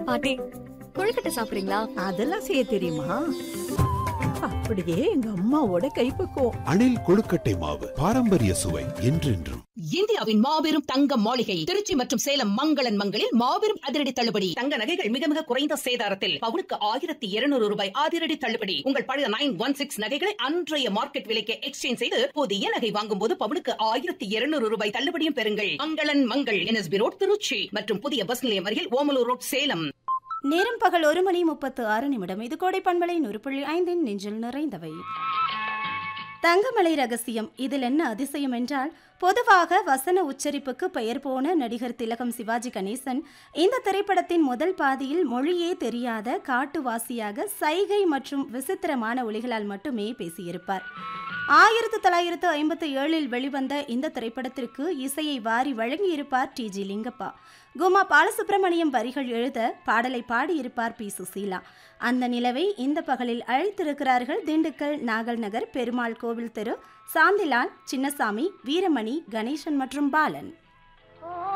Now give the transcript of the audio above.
பாட்டி கொழுக்கட்டை சாப்பிடுறீங்களா அதெல்லாம் செய்ய தெரியுமா அப்படியே எங்க அம்மாவோட கைப்பக்குவம் அணில் கொழுக்கட்டை மாவு பாரம்பரிய சுவை என்றென்றும் இந்தியாவின் மாபெரும் தங்க மாளிகை திருச்சி மற்றும் சேலம் மங்களன் மங்களில் மாபெரும் அதிரடி தள்ளுபடி தங்க நகைகள் மிக மிக குறைந்த சேதாரத்தில் பவுனுக்கு ஆயிரத்தி இருநூறு ரூபாய் அதிரடி தள்ளுபடி உங்கள் பழைய நைன் ஒன் சிக்ஸ் நகைகளை அன்றைய மார்க்கெட் விலைக்கு எக்ஸ்சேஞ்ச் செய்து புதிய நகை வாங்கும் போது பவுனுக்கு ஆயிரத்தி இருநூறு ரூபாய் தள்ளுபடியும் பெறுங்கள் மங்களன் மங்கள் என்எஸ்பி ரோட் திருச்சி மற்றும் புதிய பஸ் நிலையம் அருகில் ஓமலூர் ரோட் சேலம் நேரம் பகல் ஒரு மணி முப்பத்து ஆறு நிமிடம் இது கோடை பண்பலை நூறு புள்ளி ஐந்தின் நெஞ்சில் நிறைந்தவை தங்கமலை ரகசியம் இதில் என்ன அதிசயம் என்றால் பொதுவாக வசன உச்சரிப்புக்கு பெயர் போன நடிகர் திலகம் சிவாஜி கணேசன் இந்த திரைப்படத்தின் முதல் பாதியில் மொழியே தெரியாத காட்டுவாசியாக சைகை மற்றும் விசித்திரமான ஒலிகளால் மட்டுமே பேசியிருப்பார் ஆயிரத்து தொள்ளாயிரத்து ஐம்பத்து ஏழில் வெளிவந்த இந்த திரைப்படத்திற்கு இசையை வாரி வழங்கியிருப்பார் டி ஜி லிங்கப்பா குமா பாலசுப்ரமணியம் வரிகள் எழுத பாடலை பாடியிருப்பார் பி சுசீலா அந்த நிலவை இந்த பகலில் அழைத்திருக்கிறார்கள் திண்டுக்கல் நாகல் நகர் பெருமாள் கோவில் தெரு சாந்திலால் சின்னசாமி வீரமணி கணேசன் மற்றும் பாலன்